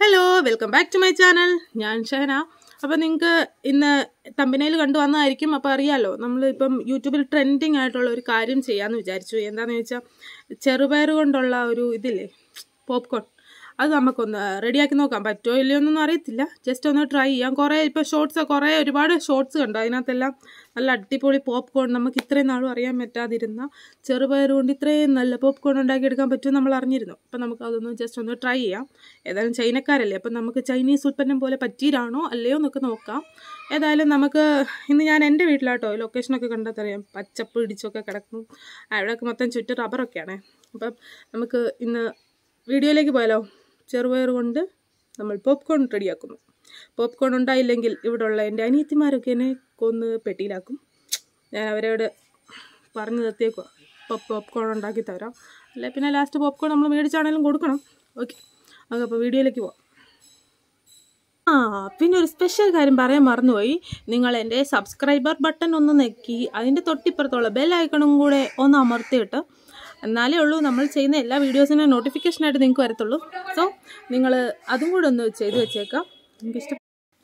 hello welcome back to my channel ഞാൻ ഷഹന അപ്പോൾ നിങ്ങൾക്ക് ഇന്ന് തമ്പനയിൽ കണ്ടു വന്നതായിരിക്കും അപ്പോൾ അറിയാലോ നമ്മൾ ഇപ്പം യൂട്യൂബിൽ ട്രെൻഡിങ് ആയിട്ടുള്ള ഒരു കാര്യം ചെയ്യാമെന്ന് വിചാരിച്ചു എന്താണെന്ന് വെച്ചാൽ ചെറുപയർ കൊണ്ടുള്ള ഒരു ഇതില്ലേ പോപ്കോൺ അത് നമുക്കൊന്ന് റെഡിയാക്കി നോക്കാം പറ്റുമോ ഇല്ലയോ എന്നൊന്നും അറിയത്തില്ല ജസ്റ്റ് ഒന്ന് ട്രൈ ചെയ്യാം കുറേ ഇപ്പോൾ ഷോർട്സ് കുറേ ഒരുപാട് ഷോർട്സ് കണ്ടു അതിനകത്തെല്ലാം നല്ല അടിപൊളി പോപ്കോൺ നമുക്ക് ഇത്രയും നാളും അറിയാൻ പറ്റാതിരുന്ന ചെറുപയർ കൊണ്ട് ഇത്രയും നല്ല പോപ്കോൺ ഉണ്ടാക്കിയെടുക്കാൻ പറ്റും നമ്മൾ അറിഞ്ഞിരുന്നു അപ്പം നമുക്ക് അതൊന്ന് ജസ്റ്റ് ഒന്ന് ട്രൈ ചെയ്യാം ഏതായാലും ചൈനക്കാരല്ലേ അപ്പം നമുക്ക് ചൈനീസ് ഉൽപ്പന്നം പോലെ പറ്റീരാണോ അല്ലയോ എന്നൊക്കെ നോക്കാം ഏതായാലും നമുക്ക് ഇന്ന് ഞാൻ എൻ്റെ വീട്ടിലാട്ടോ ലൊക്കേഷനൊക്കെ കണ്ടെത്തറിയാം പച്ചപ്പ് ഇടിച്ചൊക്കെ കിടക്കും അവിടെയൊക്കെ മൊത്തം ചുറ്റും റബ്ബറൊക്കെയാണ് അപ്പം നമുക്ക് ഇന്ന് വീഡിയോയിലേക്ക് പോയാലോ ചെറുപയർ കൊണ്ട് നമ്മൾ പോപ്കോൺ റെഡിയാക്കുന്നു പോപ്കോൺ ഉണ്ടായില്ലെങ്കിൽ ഇവിടെയുള്ള എൻ്റെ അനിയത്തിമാരൊക്കെ എന്നെ കൊന്ന് പെട്ടിയിലാക്കും ഞാൻ അവരോട് പറഞ്ഞു നിർത്തിയേക്കുക ഇപ്പോൾ പോപ്കോൺ ഉണ്ടാക്കി തരാം അല്ലെ പിന്നെ ലാസ്റ്റ് പോപ്കോൺ നമ്മൾ മേടിച്ചാണെങ്കിലും കൊടുക്കണം ഓക്കെ അപ്പോൾ വീഡിയോയിലേക്ക് പോവാം ആ പിന്നെ ഒരു സ്പെഷ്യൽ കാര്യം പറയാൻ മറന്നുപോയി നിങ്ങൾ എൻ്റെ സബ്സ്ക്രൈബർ ബട്ടൺ ഒന്ന് നെക്കി അതിൻ്റെ തൊട്ടിപ്പുറത്തുള്ള ബെൽ ഐക്കണും കൂടെ ഒന്ന് അമർത്തിയിട്ട് എന്നാലേ ഉള്ളൂ നമ്മൾ ചെയ്യുന്ന എല്ലാ വീഡിയോസിനും നോട്ടിഫിക്കേഷനായിട്ട് നിങ്ങൾക്ക് വരത്തുള്ളൂ സോ നിങ്ങൾ അതും കൂടെ ഒന്ന് ചെയ്തു വെച്ചേക്കാം എനിക്ക് ഇഷ്ടം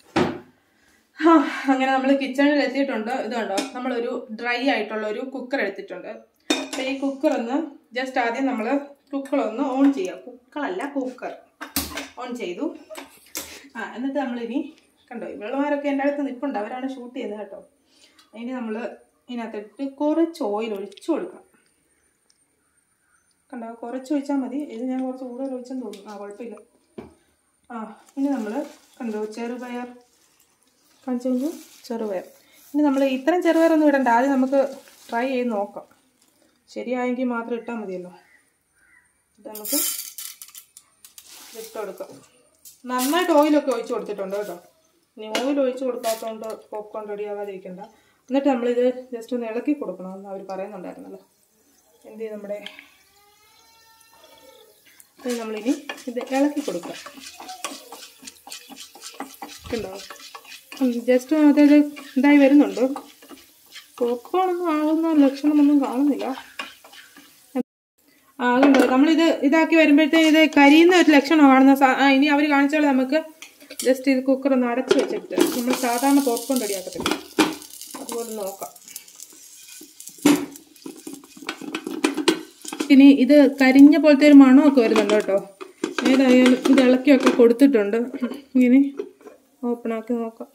അങ്ങനെ നമ്മൾ കിച്ചണിൽ എത്തിയിട്ടുണ്ട് ഇത് കണ്ടോ നമ്മളൊരു ഡ്രൈ ആയിട്ടുള്ള ഒരു കുക്കർ എടുത്തിട്ടുണ്ട് അപ്പോൾ ഈ കുക്കർ ഒന്ന് ജസ്റ്റ് ആദ്യം നമ്മൾ കുക്കർ ഒന്ന് ഓൺ ചെയ്യാം കുക്കറല്ല കുക്കർ ഓൺ ചെയ്തു ആ എന്നിട്ട് നമ്മളിനി കണ്ടോ ഇവളുമാരൊക്കെ എൻ്റെ അടുത്ത് നിൽപ്പുണ്ട് അവരാണ് ഷൂട്ട് ചെയ്യുന്നത് കേട്ടോ അതിന് നമ്മൾ ഇതിനകത്തിട്ട് കുറച്ച് ഓയിൽ ഒഴിച്ചു കൊടുക്കാം കണ്ടോ കുറച്ച് ഒഴിച്ചാൽ മതി ഇത് ഞാൻ കുറച്ച് കൂടുതൽ ഒഴിച്ചെന്ന് തോന്നുന്നു ആ കുഴപ്പമില്ല ആ ഇനി നമ്മൾ കണ്ടോ ചെറുപയർ കാണിച്ചു ചെറുപയർ ഇനി നമ്മൾ ഇത്രയും ചെറുപയറൊന്നും ഇടണ്ട ആദ്യം നമുക്ക് ട്രൈ ചെയ്ത് നോക്കാം ശരിയായെങ്കിൽ മാത്രം ഇട്ടാൽ മതിയല്ലോ ഇത് നമുക്ക് ഇട്ട് കൊടുക്കാം നന്നായിട്ട് ഓയിലൊക്കെ ഒഴിച്ച് കൊടുത്തിട്ടുണ്ട് കേട്ടോ ഇനി ഓയിൽ ഒഴിച്ച് കൊടുക്കാത്തതുകൊണ്ട് പോപ്കോൺ റെഡി ആകാതിരിക്കണ്ട എന്നിട്ട് നമ്മളിത് ജസ്റ്റ് ഒന്ന് ഇളക്കി കൊടുക്കണം എന്ന് അവർ പറയുന്നുണ്ടായിരുന്നല്ലോ എന്ത് ചെയ്യും നമ്മുടെ ഇത് നമ്മളിനി ഇത് ഇളക്കി കൊടുക്കുക ഉണ്ടോ ജസ്റ്റ് അതായത് ഇതായി വരുന്നുണ്ട് പോപ്കോണൊന്നും ആകുന്ന ലക്ഷണമൊന്നും കാണുന്നില്ല ആ അതുണ്ടോ നമ്മളിത് ഇതാക്കി വരുമ്പോഴത്തേക്ക് ഇത് കരിയുന്ന ഒരു ലക്ഷണം കാണുന്ന ആ ഇനി അവർ കാണിച്ചാൽ നമുക്ക് ജസ്റ്റ് ഇത് കുക്കർ ഒന്ന് അടച്ചു വെച്ചിട്ട് നമ്മൾ സാധാരണ പോപ്കോൺ റെഡിയാക്കത്തില്ല അതുപോലെ നോക്കാം ഇനി ഇത് കരിഞ്ഞ പോലത്തെ ഒരു മണമൊക്കെ വരുന്നുണ്ട് കേട്ടോ ഏതായാലും ഇത് ഇളക്കിയൊക്കെ കൊടുത്തിട്ടുണ്ട് ഇങ്ങനെ ഓപ്പൺ ആക്കി നോക്കാം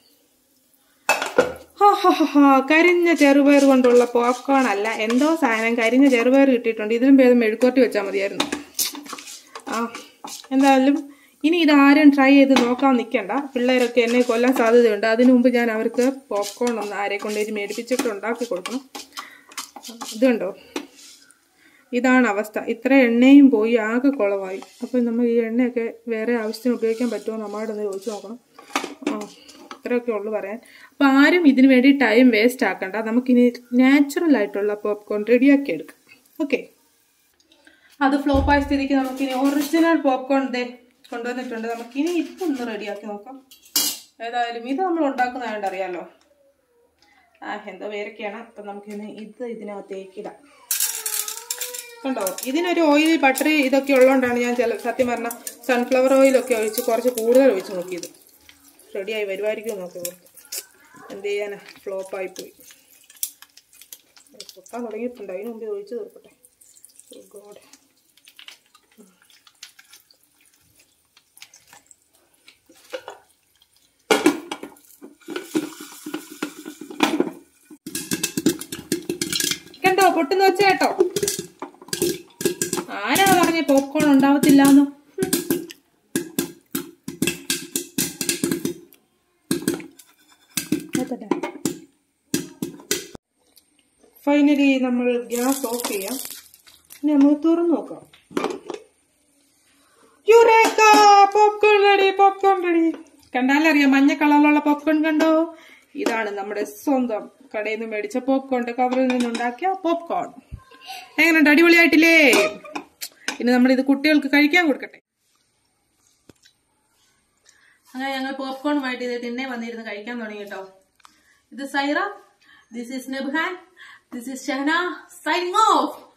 കരിഞ്ഞ ചെറുപയർ കൊണ്ടുള്ള പോപ്കോൺ അല്ല എന്തോ സാധനം കരിഞ്ഞ ചെറുപയർ കിട്ടിയിട്ടുണ്ട് ഇതിലും ഭേദം മെഴുക്കോട്ടി വെച്ചാൽ മതിയായിരുന്നു ആ എന്തായാലും ഇനി ഇത് ആരും ട്രൈ ചെയ്ത് നോക്കാൻ നിൽക്കണ്ട പിള്ളേരൊക്കെ എന്നെ കൊല്ലാൻ സാധ്യതയുണ്ട് അതിനു മുമ്പ് ഞാൻ അവർക്ക് പോപ്കോൺ ഒന്ന് ആരെ കൊണ്ടുപോയി മേടിപ്പിച്ചിട്ട് ഉണ്ടാക്കി കൊടുക്കണം ഇത് കണ്ടോ ഇതാണ് അവസ്ഥ ഇത്ര എണ്ണയും പോയി ആകെ കുളമായി അപ്പോൾ നമ്മൾ ഈ എണ്ണയൊക്കെ വേറെ ആവശ്യത്തിന് ഉപയോഗിക്കാൻ പറ്റുമോ നമ്മളോട് ഒന്ന് ചോദിച്ചു നോക്കണം ആ ഇത്രയൊക്കെ ഉള്ളു പറയാൻ അപ്പോൾ ആരും ഇതിനു വേണ്ടി ടൈം വേസ്റ്റ് ആക്കണ്ട നമുക്കിനി നാച്ചുറൽ ആയിട്ടുള്ള പോപ്കോൺ റെഡിയാക്കി എടുക്കാം ഓക്കെ അത് ഫ്ലോപ്പായ സ്ഥിതിക്ക് നമുക്കിനി ഒറിജിനൽ പോപ്കോൺ ദേ കൊണ്ടുവന്നിട്ടുണ്ട് നമുക്കിനി ഇതൊന്ന് റെഡിയാക്കി നോക്കാം ഏതായാലും ഇത് നമ്മൾ ഉണ്ടാക്കുന്നതായത് അറിയാമല്ലോ ആ എന്തോ പേരൊക്കെയാണ് അപ്പം നമുക്കിനി ഇത് ഇതിനകത്തേക്ക് ഇടാം കണ്ടോ ഇതിനൊരു ഓയിൽ ബട്ടർ ഇതൊക്കെ ഉള്ളതുകൊണ്ടാണ് ഞാൻ ചില സത്യം പറഞ്ഞ സൺഫ്ലവർ ഓയിലൊക്കെ ഒഴിച്ച് കുറച്ച് കൂടുതൽ ഒഴിച്ച് നോക്കിയത് റെഡിയായി വരുമായിരിക്കും നോക്കി എന്ത് ചെയ്യാനാ ഫ്ലോപ്പായിപ്പോയി പൊട്ടാൻ തുടങ്ങിയിട്ടുണ്ട് അതിന് മുമ്പ് ഒഴിച്ച് തീർക്കട്ടെ ഗോഡ് കണ്ടോ പൊട്ടുന്ന വെച്ച കേട്ടോ ആരാ പറഞ്ഞ പോപ്കോൺ ഉണ്ടാവത്തില്ലാന്നോ ഫൈനലി നമ്മൾ ഗ്യാസ് ഓഫ് ചെയ്യാം ഇനി നമ്മൾ തുറന്നു നോക്കാം eureka popcorn ready popcorn ready കണ്ടാലറിയാം മഞ്ഞ കളറിലുള്ള പോപ്കോൺ കണ്ടോ ഇതാണ് നമ്മുടെ സ്വന്തം കടയിൽ നിന്ന് മേടിച്ച പോപ്കോണിന്റെ കവറിൽ നിന്നുണ്ടാക്കിയ പോപ്കോൺ എങ്ങനെയുണ്ട് അടിപൊളിയായിട്ടില്ലേ ഇനി നമ്മൾ ഇത് കുട്ടികൾക്ക് കഴിക്കാൻ കൊടുക്കട്ടെ അങ്ങനെ ഞങ്ങൾ പോപ്കോണുമായിട്ട് ഇത് തിന്നെ വന്നിരുന്ന് കഴിക്കാൻ തുടങ്ങി കേട്ടോ ഇത് സൈറ ദിസ് ഇസ് നെബ്ഹാൻ this is Shahana signing of